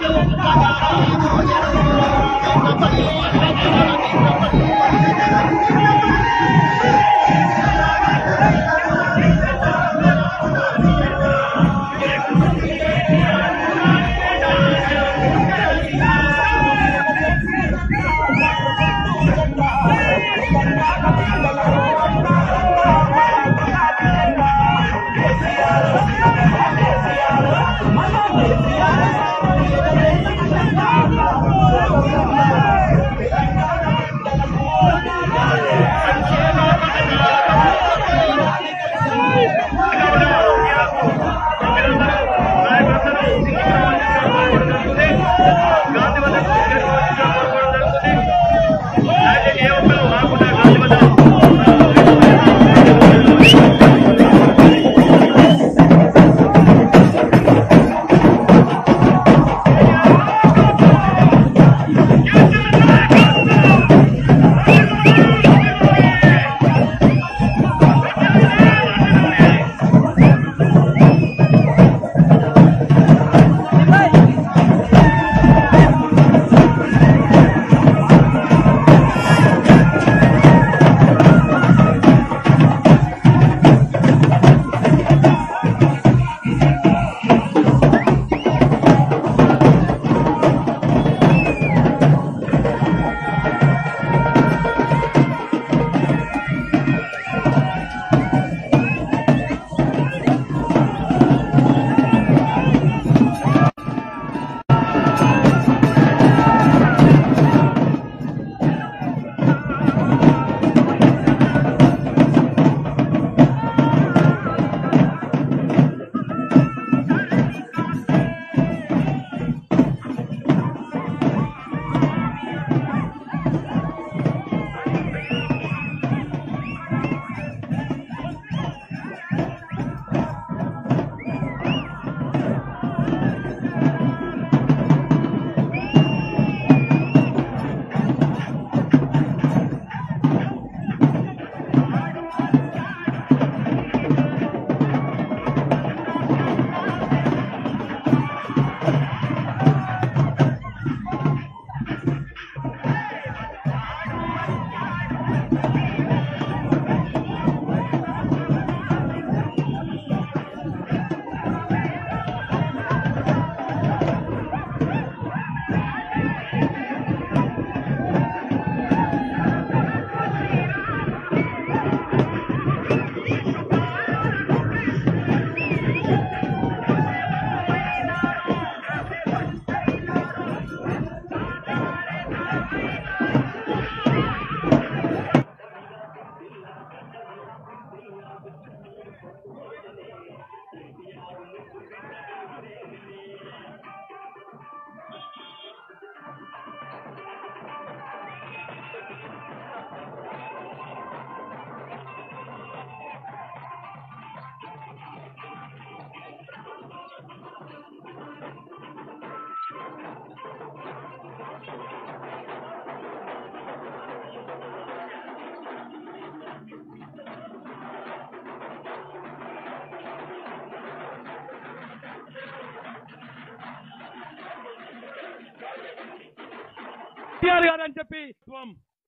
కేసీఆర్ గారు అని చెప్పి త్వం.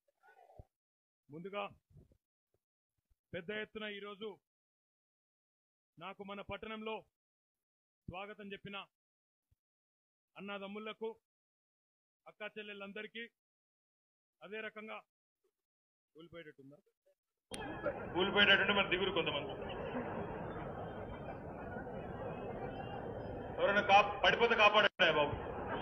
ముందుగా పెద్ద ఎత్తున ఈరోజు నాకు మన పట్టణంలో స్వాగతం చెప్పిన అన్నదమ్ముళ్లకు అక్క చెల్లెళ్ళందరికీ అదే రకంగా కూలిపోయేటట్టుందా కూలిపోయేటట్టుంటే మరి దిగురు కొంతమంది ఎవరైనా కా పడిపోతే కాపాడా బాబు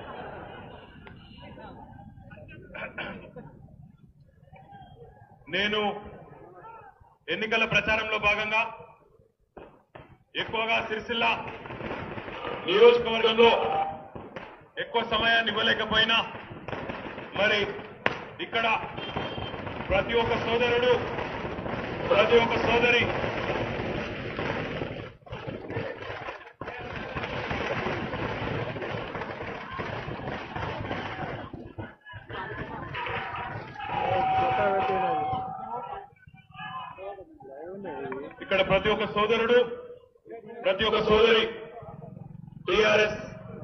నేను ఎన్నికల ప్రచారంలో భాగంగా ఎక్కువగా సిరిసిల్ల నియోజకవర్గంలో ఎక్కువ సమయాన్ని ఇవ్వలేకపోయినా మరి ఇక్కడ ప్రతి ఒక్క సోదరుడు ప్రతి ఒక్క సోదరి ఇక్కడ ప్రతి ఒక్క సోదరుడు ప్రతి ఒక్క సోదరి టిఆర్ఎస్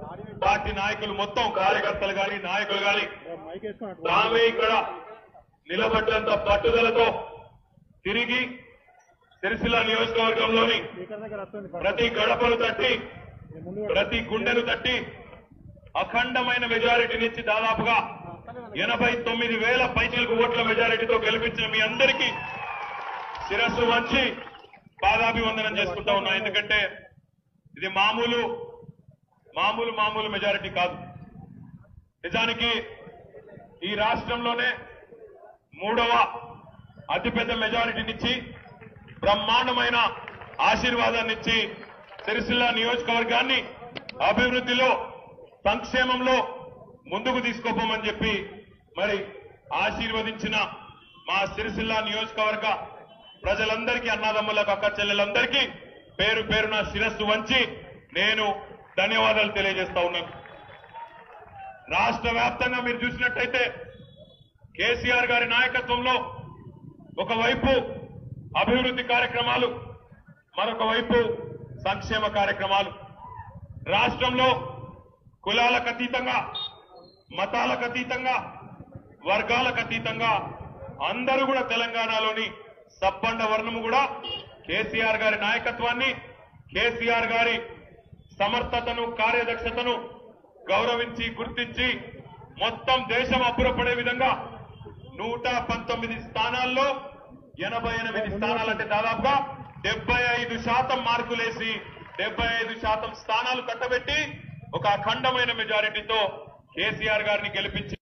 పార్టీ నాయకులు మొత్తం కార్యకర్తలు గాని నాయకులు గాని మైక్ వేసుకున్నట్టు తామే ఇక్కడ నిలబడ్డంత పట్టుదలతో తిరిగి సిరిసిల్ల నియోజకవర్గంలోని స్పీకర్ దగ్గర వస్తుంది ప్రతి గడపను తట్టి నేను ముందు ప్రతి గుండెను తట్టి అఖండమైన మెజారిటీనిచ్చి దాదాపుగా ఎనభై తొమ్మిది వేల పైచలకు ఓట్ల మెజారిటీతో గెలిపించిన మీ అందరికీ శిరస్సు వంచి పాదాభివందనం చేసుకుంటా ఉన్నా ఎందుకంటే ఇది మామూలు మామూలు మామూలు మెజారిటీ కాదు నిజానికి ఈ రాష్ట్రంలోనే మూడవ అతిపెద్ద మెజారిటీనిచ్చి బ్రహ్మాండమైన ఆశీర్వాదాన్ని ఇచ్చి సిరిసిల్ల నియోజకవర్గాన్ని అభివృద్ధిలో సంక్షేమంలో ముందుకు తీసుకోపోమని చెప్పి మరి ఆశీర్వదించిన మా సిరిసిల్ల నియోజకవర్గ ప్రజలందరికీ అన్నదమ్ములకు అక్క చెల్లెలందరికీ పేరు పేరున శిరస్సు వంచి నేను ధన్యవాదాలు తెలియజేస్తా ఉన్నాను రాష్ట్ర వ్యాప్తంగా మీరు చూసినట్టయితే కేసీఆర్ గారి నాయకత్వంలో ఒకవైపు అభివృద్ధి కార్యక్రమాలు మరొక వైపు సంక్షేమ కార్యక్రమాలు రాష్ట్రంలో కులాలకు అతీతంగా మతాలకు అతీతంగా వర్గాలకు అతీతంగా అందరూ కూడా తెలంగాణలోని సబ్బండ వర్ణము కూడా కేసీఆర్ గారి నాయకత్వాన్ని కేసీఆర్ గారి సమర్థతను కార్యదక్షతను గౌరవించి గుర్తించి మొత్తం దేశం అబ్బురపడే విధంగా నూట పంతొమ్మిది స్థానాల్లో ఎనభై ఎనిమిది స్థానాలంటే దాదాపుగా డెబ్బై ఐదు శాతం మార్కులేసి డెబ్బై ఐదు శాతం స్థానాలు కట్టబెట్టి ఒక అఖండమైన మెజారిటీతో కేసీఆర్ గారిని గెలిపించిన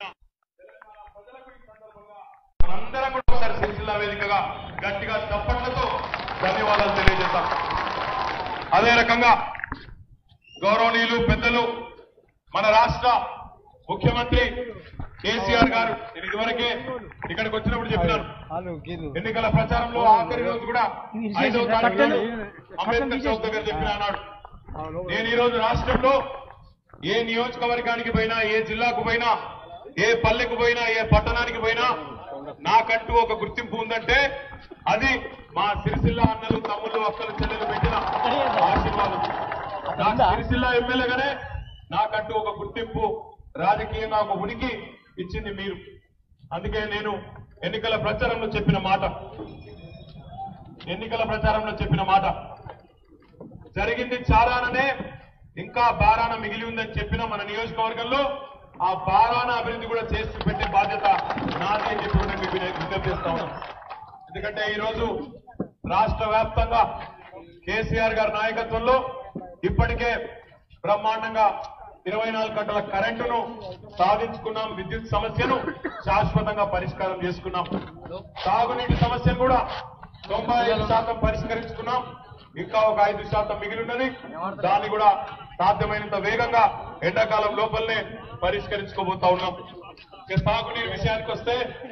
మనందరం కూడా ఒకసారి సిరిసిల్ల వేదికగా గట్టిగా చప్పట్లతో ధన్యవాదాలు తెలియజేస్తాం అదే రకంగా గౌరవనీయులు పెద్దలు మన రాష్ట్ర ముఖ్యమంత్రి కేసీఆర్ గారు నేను ఇదివరకే ఇక్కడికి వచ్చినప్పుడు చెప్పినాను వాళ్ళు గీలు ఎన్నికల ప్రచారంలో ఆఖరి రోజు కూడా ఐదవ తారీఖు రోజు అంబేద్కర్ చౌక్ దగ్గర చెప్పిన అన్నాడు నేను ఈ రోజు రాష్ట్రంలో ఏ నియోజకవర్గానికి పోయినా ఏ జిల్లాకు పోయినా ఏ పల్లెకు పోయినా ఏ పట్టణానికి పోయినా నాకంటూ ఒక గుర్తింపు ఉందంటే అది మా సిరిసిల్ల అన్నలు తమ్ముళ్ళు అక్కలు చెల్లెలు పెట్టిన ఆశీర్వాదం నా సిరిసిల్ల ఎమ్మెల్యేగానే నాకంటూ ఒక గుర్తింపు రాజకీయంగా ఒక ఉనికి ఇచ్చింది మీరు అందుకే నేను ఎన్నికల ప్రచారంలో చెప్పిన మాట ఎన్నికల ప్రచారంలో చెప్పిన మాట జరిగింది చారాననే ఇంకా బారాన మిగిలి ఉందని చెప్పిన మన నియోజకవర్గంలో ఆ బారాన అభివృద్ధి కూడా చేసి పెట్టే బాధ్యత నాది అని చెప్పి కూడా మీకు నేను విజ్ఞప్తి చేస్తా ఉన్నాను ఎందుకంటే ఈ రోజు రాష్ట్ర వ్యాప్తంగా కేసీఆర్ గారి నాయకత్వంలో ఇప్పటికే బ్రహ్మాండంగా ఇరవై నాలుగు గంటల కరెంటును సాధించుకున్నాం విద్యుత్ సమస్యను శాశ్వతంగా పరిష్కారం చేసుకున్నాం తాగునీటి సమస్యను కూడా తొంభై ఐదు శాతం పరిష్కరించుకున్నాం ఇంకా ఒక ఐదు శాతం మిగిలి ఉన్నది దాన్ని కూడా సాధ్యమైనంత వేగంగా ఎండాకాలం లోపలనే పరిష్కరించుకోబోతా ఉన్నాం ఇక తాగునీరు విషయానికి వస్తే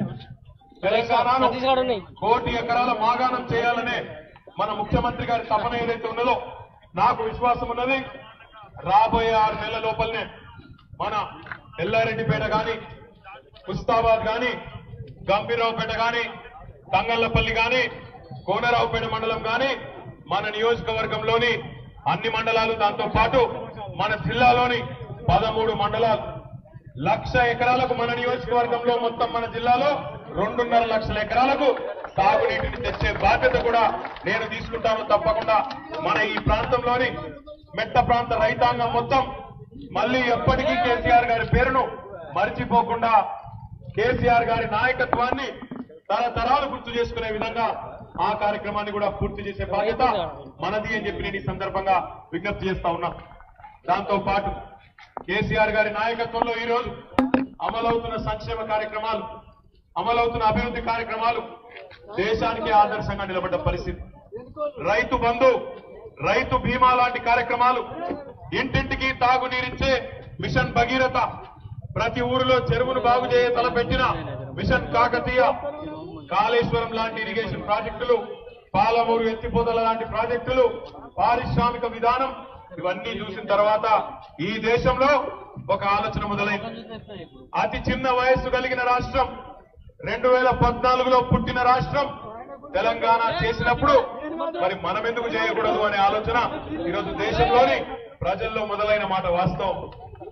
తెలంగాణను కోటి ఎకరాల మాగాణం చేయాలనే మన ముఖ్యమంత్రి గారి తపన ఏదైతే ఉన్నదో నాకు విశ్వాసం ఉన్నది రాబోయే ఆరు నెలల లోపలనే మన ఎల్లారెడ్డిపేట గాని ముస్తాబాద్ గాని గంభీరావుపేట గాని తంగళ్లపల్లి గాని కోనరావుపేట మండలం గాని మన నియోజకవర్గంలోని అన్ని మండలాలు దాంతో పాటు మన జిల్లాలోని పదమూడు మండలాలు లక్ష ఎకరాలకు మన నియోజకవర్గంలో మొత్తం మన జిల్లాలో రెండున్నర లక్షల ఎకరాలకు సాగునీటిని తెచ్చే బాధ్యత కూడా నేను తీసుకుంటాను తప్పకుండా మన ఈ ప్రాంతంలోని మెట్ట ప్రాంత రైతాంగం మొత్తం మళ్ళీ ఎప్పటికీ కేసీఆర్ గారి పేరును మర్చిపోకుండా కేసీఆర్ గారి నాయకత్వాన్ని తరతరాలు గుర్తు చేసుకునే విధంగా ఆ కార్యక్రమాన్ని కూడా పూర్తి చేసే బాధ్యత మనది అని చెప్పి నేను ఈ సందర్భంగా విజ్ఞప్తి చేస్తా ఉన్నా దాంతో పాటు కేసీఆర్ గారి నాయకత్వంలో ఈ రోజు అమలవుతున్న సంక్షేమ కార్యక్రమాలు అమలవుతున్న అభివృద్ధి కార్యక్రమాలు దేశానికి ఆదర్శంగా నిలబడ్డ పరిస్థితి రైతు బంధు రైతు బీమా లాంటి కార్యక్రమాలు ఇంటింటికి తాగునీరిచ్చే మిషన్ భగీరథ ప్రతి ఊరిలో చెరువును బాగు చేయ తలపెట్టిన మిషన్ కాకతీయ కాళేశ్వరం లాంటి ఇరిగేషన్ ప్రాజెక్టులు పాలమూరు ఎత్తిపోతల లాంటి ప్రాజెక్టులు పారిశ్రామిక విధానం ఇవన్నీ చూసిన తర్వాత ఈ దేశంలో ఒక ఆలోచన మొదలైంది అతి చిన్న వయస్సు కలిగిన రాష్ట్రం రెండు వేల పద్నాలుగులో పుట్టిన రాష్ట్రం తెలంగాణ చేసినప్పుడు మరి మనం ఎందుకు చేయకూడదు అనే ఆలోచన ఈరోజు దేశంలోని ప్రజల్లో మొదలైన మాట వాస్తవం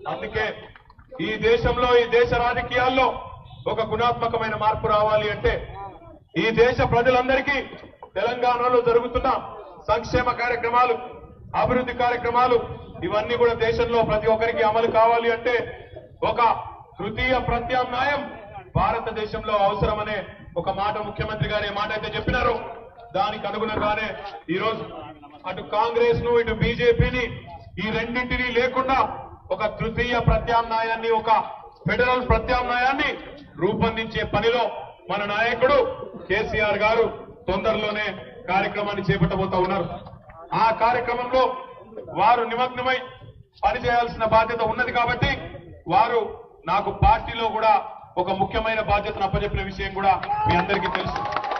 అందుకే ఈ దేశంలో ఈ దేశ రాజకీయాల్లో ఒక గుణాత్మకమైన మార్పు రావాలి అంటే ఈ దేశ ప్రజలందరికీ తెలంగాణలో జరుగుతున్న సంక్షేమ కార్యక్రమాలు అభివృద్ధి కార్యక్రమాలు ఇవన్నీ కూడా దేశంలో ప్రతి ఒక్కరికి అమలు కావాలి అంటే ఒక తృతీయ ప్రత్యామ్నాయం భారతదేశంలో అవసరమనే ఒక మాట ముఖ్యమంత్రి గారు ఏ మాట అయితే చెప్పినారో దానికి అనుగుణంగానే ఈ రోజు అటు కాంగ్రెస్ ను ఇటు బీజేపీని ఈ రెండింటినీ లేకుండా ఒక తృతీయ ప్రత్యామ్నాయాన్ని ఒక ఫెడరల్ ప్రత్యామ్నాయాన్ని రూపొందించే పనిలో మన నాయకుడు కేసీఆర్ గారు తొందరలోనే కార్యక్రమాన్ని చేపట్టబోతా ఉన్నారు ఆ కార్యక్రమంలో వారు నిమగ్నమై పనిచేయాల్సిన బాధ్యత ఉన్నది కాబట్టి వారు నాకు పార్టీలో కూడా ఒక ముఖ్యమైన బాధ్యతను అప్పచెప్పిన విషయం కూడా మీ అందరికీ తెలుసు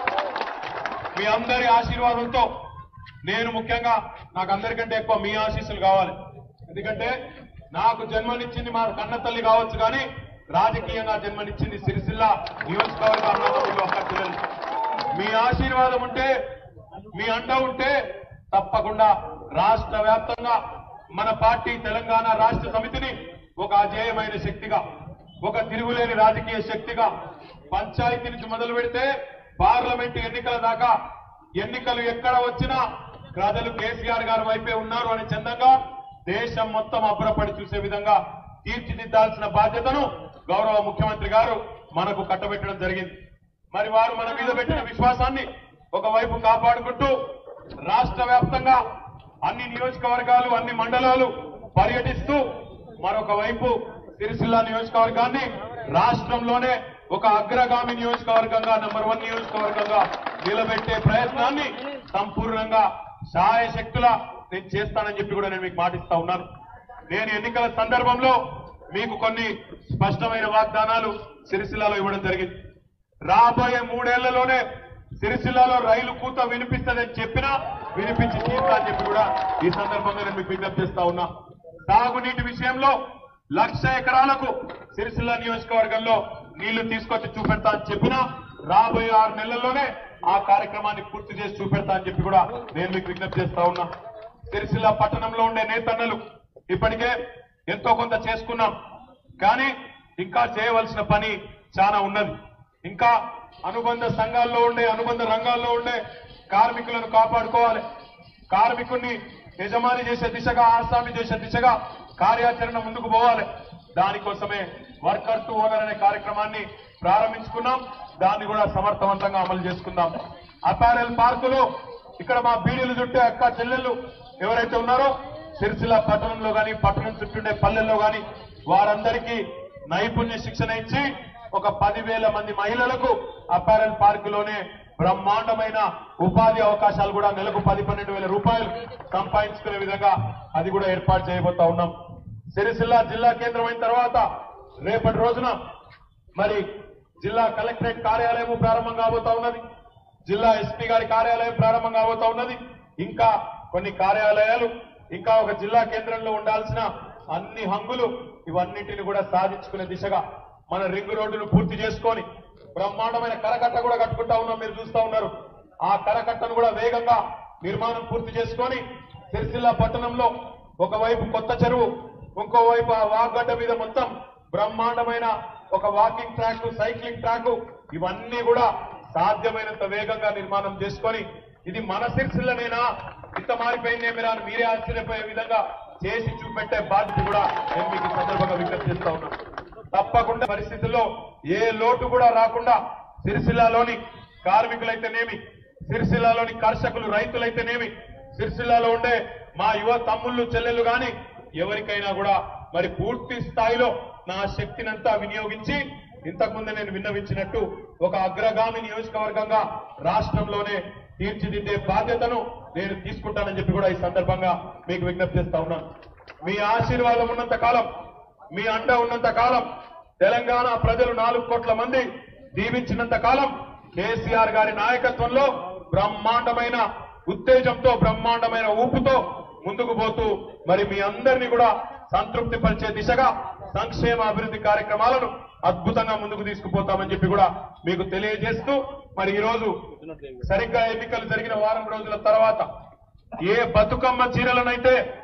మీ అందరి ఆశీర్వాదంతో నేను ముఖ్యంగా నాకు అందరికంటే ఎక్కువ మీ ఆశీస్సులు కావాలి ఎందుకంటే నాకు జన్మనిచ్చింది మా కన్న తల్లి కావచ్చు కానీ రాజకీయంగా జన్మనిచ్చింది సిరిసిల్ల నియోజకవర్గ అన్నదమ్ములు అక్క పిల్లలు మీ ఆశీర్వాదం ఉంటే మీ అండ ఉంటే తప్పకుండా రాష్ట్ర వ్యాప్తంగా మన పార్టీ తెలంగాణ రాష్ట్ర సమితిని ఒక అజేయమైన శక్తిగా ఒక తిరుగులేని రాజకీయ శక్తిగా పంచాయతీ నుంచి మొదలు పెడితే పార్లమెంటు ఎన్నికల దాకా ఎన్నికలు ఎక్కడ వచ్చినా ప్రజలు కేసీఆర్ గారి వైపే ఉన్నారు అని చందంగా దేశం మొత్తం అబ్బురపడి చూసే విధంగా తీర్చిదిద్దాల్సిన బాధ్యతను గౌరవ ముఖ్యమంత్రి గారు మనకు కట్టబెట్టడం జరిగింది మరి వారు మన మీద పెట్టిన విశ్వాసాన్ని ఒకవైపు కాపాడుకుంటూ రాష్ట్ర వ్యాప్తంగా అన్ని నియోజకవర్గాలు అన్ని మండలాలు పర్యటిస్తూ మరొక వైపు సిరిసిల్ల నియోజకవర్గాన్ని రాష్ట్రంలోనే ఒక అగ్రగామి నియోజకవర్గంగా నెంబర్ వన్ నియోజకవర్గంగా నిలబెట్టే ప్రయత్నాన్ని సంపూర్ణంగా సహాయ శక్తుల నేను చేస్తానని చెప్పి కూడా నేను మీకు మాటిస్తా ఉన్నాను నేను ఎన్నికల సందర్భంలో మీకు కొన్ని స్పష్టమైన వాగ్దానాలు సిరిసిల్లలో ఇవ్వడం జరిగింది రాబోయే మూడేళ్లలోనే సిరిసిల్లలో రైలు కూత వినిపిస్తుందని చెప్పినా వినిపించి తీరుతా అని చెప్పి కూడా ఈ సందర్భంగా నేను మీకు విజ్ఞప్తి చేస్తా ఉన్నా తాగునీటి విషయంలో లక్ష ఎకరాలకు సిరిసిల్ల నియోజకవర్గంలో నీళ్లు తీసుకొచ్చి చూపెడతా అని చెప్పినా రాబోయే ఆరు నెలల్లోనే ఆ కార్యక్రమాన్ని పూర్తి చేసి చూపెడతా అని చెప్పి కూడా నేను మీకు విజ్ఞప్తి చేస్తా ఉన్నా సిరిసిల్ల పట్టణంలో ఉండే నేతన్నలు ఇప్పటికే ఎంతో కొంత చేసుకున్నాం కానీ ఇంకా చేయవలసిన పని చాలా ఉన్నది ఇంకా అనుబంధ సంఘాల్లో ఉండే అనుబంధ రంగాల్లో ఉండే కార్మికులను కాపాడుకోవాలి కార్మికుణ్ణి యజమాని చేసే దిశగా ఆసామి చేసే దిశగా కార్యాచరణ ముందుకు పోవాలి దానికోసమే వర్కర్ టు ఓనర్ అనే కార్యక్రమాన్ని ప్రారంభించుకున్నాం దాన్ని కూడా సమర్థవంతంగా అమలు చేసుకుందాం అపారెల్ పార్కులు ఇక్కడ మా బీడీలు చుట్టే అక్క చెల్లెళ్ళు ఎవరైతే ఉన్నారో సిరిసిల్ల పట్టణంలో గాని పట్టణం చుట్టుండే పల్లెల్లో గాని వారందరికీ నైపుణ్య శిక్షణ ఇచ్చి ఒక పదివేల మంది మహిళలకు అపారెల్ పార్కులోనే బ్రహ్మాండమైన ఉపాధి అవకాశాలు కూడా నెలకు పది పన్నెండు వేల రూపాయలు సంపాదించుకునే విధంగా అది కూడా ఏర్పాటు చేయబోతా ఉన్నాం సిరిసిల్ల జిల్లా కేంద్రం అయిన తర్వాత రేపటి రోజున మరి జిల్లా కలెక్టరేట్ కార్యాలయం ప్రారంభం కాబోతా ఉన్నది జిల్లా ఎస్పీ గారి కార్యాలయం ప్రారంభం కాబోతా ఉన్నది ఇంకా కొన్ని కార్యాలయాలు ఇంకా ఒక జిల్లా కేంద్రంలో ఉండాల్సిన అన్ని హంగులు ఇవన్నిటిని కూడా సాధించుకునే దిశగా మన రింగ్ రోడ్డును పూర్తి చేసుకొని బ్రహ్మాండమైన కరకట్ట కూడా కట్టుకుంటా ఉన్నాం మీరు చూస్తా ఉన్నారు ఆ కరకట్టను కూడా వేగంగా నిర్మాణం పూర్తి చేసుకొని సిరిసిల్ల పట్టణంలో ఒకవైపు కొత్త చెరువు ఇంకోవైపు ఆ వాగడ్డ మీద మొత్తం బ్రహ్మాండమైన ఒక వాకింగ్ ట్రాక్ సైక్లింగ్ ట్రాక్ ఇవన్నీ కూడా సాధ్యమైనంత వేగంగా నిర్మాణం చేసుకొని ఇది మన సిరిసిల్లనేనా ఇంత మారిపోయిందేమిరా అని మీరే ఆశ్చర్యపోయే విధంగా చేసి చూపెట్టే బాధ్యత కూడా నేను మీకు ఈ సందర్భంగా విజ్ఞప్తి చేస్తా ఉన్నాను తప్పకుండా పరిస్థితుల్లో ఏ లోటు కూడా రాకుండా సిరిసిల్లాలోని కార్మికులైతేనేమి సిరిసిల్లాలోని కర్షకులు రైతులైతేనేమి సిరిసిల్లాలో ఉండే మా యువ తమ్ముళ్ళు చెల్లెళ్ళు గాని ఎవరికైనా కూడా మరి పూర్తి స్థాయిలో నా శక్తినంతా వినియోగించి ఇంతకుముందు నేను విన్నవించినట్టు ఒక అగ్రగామి నియోజకవర్గంగా రాష్ట్రంలోనే తీర్చిదిద్దే బాధ్యతను నేను తీసుకుంటానని చెప్పి కూడా ఈ సందర్భంగా మీకు విజ్ఞప్తి చేస్తా ఉన్నాను మీ ఆశీర్వాదం ఉన్నంత కాలం మీ అండ ఉన్నంత కాలం తెలంగాణ ప్రజలు నాలుగు కోట్ల మంది దీవించినంత కాలం కేసీఆర్ గారి నాయకత్వంలో బ్రహ్మాండమైన ఉత్తేజంతో బ్రహ్మాండమైన ఊపుతో ముందుకు పోతూ మరి మీ అందరినీ కూడా సంతృప్తి పరిచే దిశగా సంక్షేమ అభివృద్ధి కార్యక్రమాలను అద్భుతంగా ముందుకు తీసుకుపోతామని చెప్పి కూడా మీకు తెలియజేస్తూ మరి ఈ రోజు సరిగ్గా ఎన్నికలు జరిగిన వారం రోజుల తర్వాత ఏ బతుకమ్మ చీరలనైతే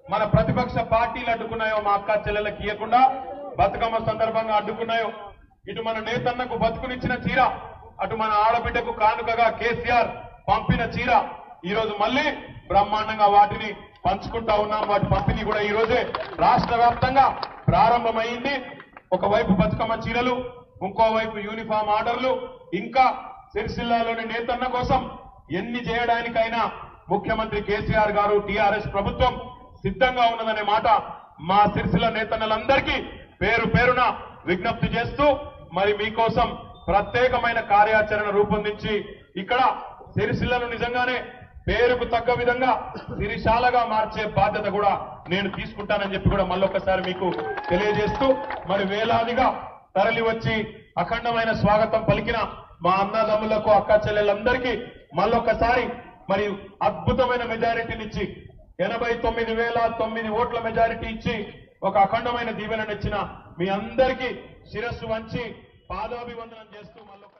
మన ప్రతిపక్ష పార్టీలు అడ్డుకున్నాయో మా అక్క చెల్లెళ్ళకి ఇవ్వకుండా బతుకమ్మ సందర్భంగా అడ్డుకున్నాయో ఇటు మన నేతన్నకు బతుకునిచ్చిన చీర అటు మన ఆడబిడ్డకు కానుకగా కేసీఆర్ పంపిన చీర ఈ రోజు మళ్ళీ బ్రహ్మాండంగా వాటిని పంచుకుంటా ఉన్నాం వాటి పంపిణీ కూడా ఈ రోజే రాష్ట్ర వ్యాప్తంగా ప్రారంభమైంది ఒకవైపు బతుకమ్మ చీరలు ఇంకోవైపు యూనిఫామ్ ఆర్డర్లు ఇంకా సిరిసిల్లాలోని నేతన్న కోసం ఎన్ని చేయడానికైనా ముఖ్యమంత్రి కేసీఆర్ గారు టీఆర్ఎస్ ప్రభుత్వం సిద్ధంగా ఉన్నదనే మాట మా సిరిసిల్ల నేతన్నలందరికీ పేరు పేరున విజ్ఞప్తి చేస్తూ మరి మీకోసం ప్రత్యేకమైన కార్యాచరణ రూపొందించి ఇక్కడ సిరిసిల్లను నిజంగానే పేరుకు తగ్గ విధంగా సిరిశాలగా మార్చే బాధ్యత కూడా నేను తీసుకుంటానని చెప్పి కూడా మళ్ళొకసారి మీకు తెలియజేస్తూ మరి వేలాదిగా తరలి వచ్చి అఖండమైన స్వాగతం పలికిన మా అన్నదమ్ములకు అక్క చెల్లెలందరికీ మళ్ళొకసారి మరి అద్భుతమైన మెజారిటీనిచ్చి ఎనభై తొమ్మిది వేల తొమ్మిది ఓట్ల మెజారిటీ ఇచ్చి ఒక అఖండమైన దీవెననిచ్చిన మీ అందరికీ శిరస్సు వంచి పాదాభివందనం చేస్తూ మళ్ళొక